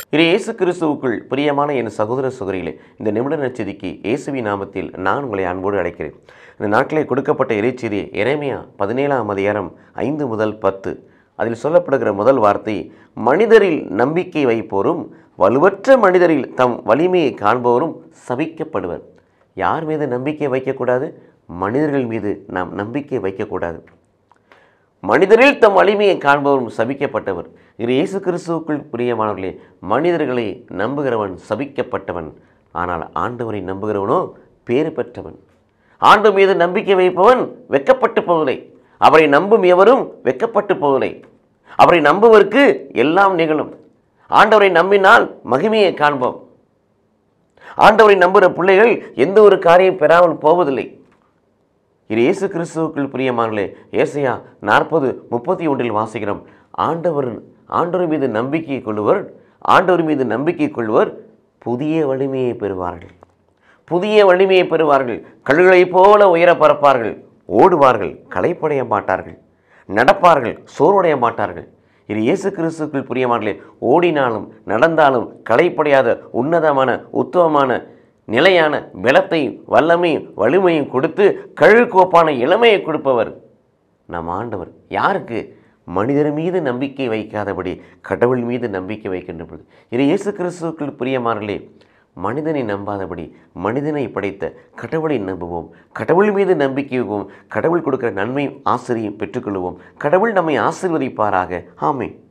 இது இயேசு கிறிஸ்துவுக்குள் பிரியமான என் சகோதர சகோதரிகளே இந்த நிமிட நச்சதிக்கு இயேசுவி நாமத்தில் நான் உங்களை அன்போடு அழைக்கிறேன் இந்த நாட்களே கொடுக்கப்பட்ட இறைச்செய்தி எரேமியா பதினேழாம் அதிகாரம் ஐந்து முதல் பத்து அதில் சொல்லப்படுகிற முதல் வார்த்தை மனிதரில் நம்பிக்கை வைப்போரும் வலுவற்ற மனிதரில் தம் வலிமையை காண்பவரும் சபிக்கப்படுவர் யார் மீது நம்பிக்கை வைக்கக்கூடாது மனிதர்கள் மீது நாம் நம்பிக்கை வைக்கக்கூடாது மனிதரில் தம் வலிமையை காண்பவரும் சபிக்கப்பட்டவர் இது இயேசு கிறிஸ்துவுக்குள் பிரியமானவர்களே மனிதர்களை நம்புகிறவன் சபிக்கப்பட்டவன் ஆனால் ஆண்டவரை நம்புகிறவனோ பேறு பெற்றவன் ஆண்டு மீது நம்பிக்கை வைப்பவன் வெக்கப்பட்டு போவதில்லை அவரை நம்பும் எவரும் வெக்கப்பட்டு போவதில்லை அவரை நம்புவதற்கு எல்லாம் நிகழும் ஆண்டவரை நம்பினால் மகிமையை காண்போம் ஆண்டவரை நம்புகிற பிள்ளைகள் எந்த ஒரு காரியம் பெறாமல் போவதில்லை இது இயேசு கிறிஸ்துவுக்குள் பிரியமானே ஏசையா நாற்பது முப்பத்தி ஒன்றில் வாசிக்கிறோம் ஆண்டவர் ஆண்டவர் மீது நம்பிக்கை கொள்ளுவர் ஆண்டவர் மீது நம்பிக்கை கொள்வர் புதிய வலிமையை பெறுவார்கள் புதிய வலிமையை பெறுவார்கள் கழுகளைப் போல உயர பறப்பார்கள் ஓடுவார்கள் களைப்படைய மாட்டார்கள் நடப்பார்கள் சோர்வடைய மாட்டார்கள் இது இயேசு கிறிஸ்துக்குள் பிரியமானே ஓடினாலும் நடந்தாலும் களைப்படையாத உன்னதமான உத்தமமான நிலையான பலத்தையும் வல்லமையும் வலிமையும் கொடுத்து கழுகோப்பான இளமையை கொடுப்பவர் நம் ஆண்டவர் யாருக்கு மனிதர் மீது நம்பிக்கை வைக்காதபடி கடவுள் மீது நம்பிக்கை வைக்கின்ற பொழுது இது இயேசு கிறிஸ்துவுக்குள் பிரியமானர்களே மனிதனை நம்பாதபடி மனிதனை படைத்த கடவுளை நம்புவோம் கடவுள் மீது நம்பிக்கை வைப்போம் கடவுள் கொடுக்கிற நன்மையும் ஆசிரியும் பெற்றுக்கொள்வோம் கடவுள் நம்மை ஆசீர்வதிப்பாராக ஆமென்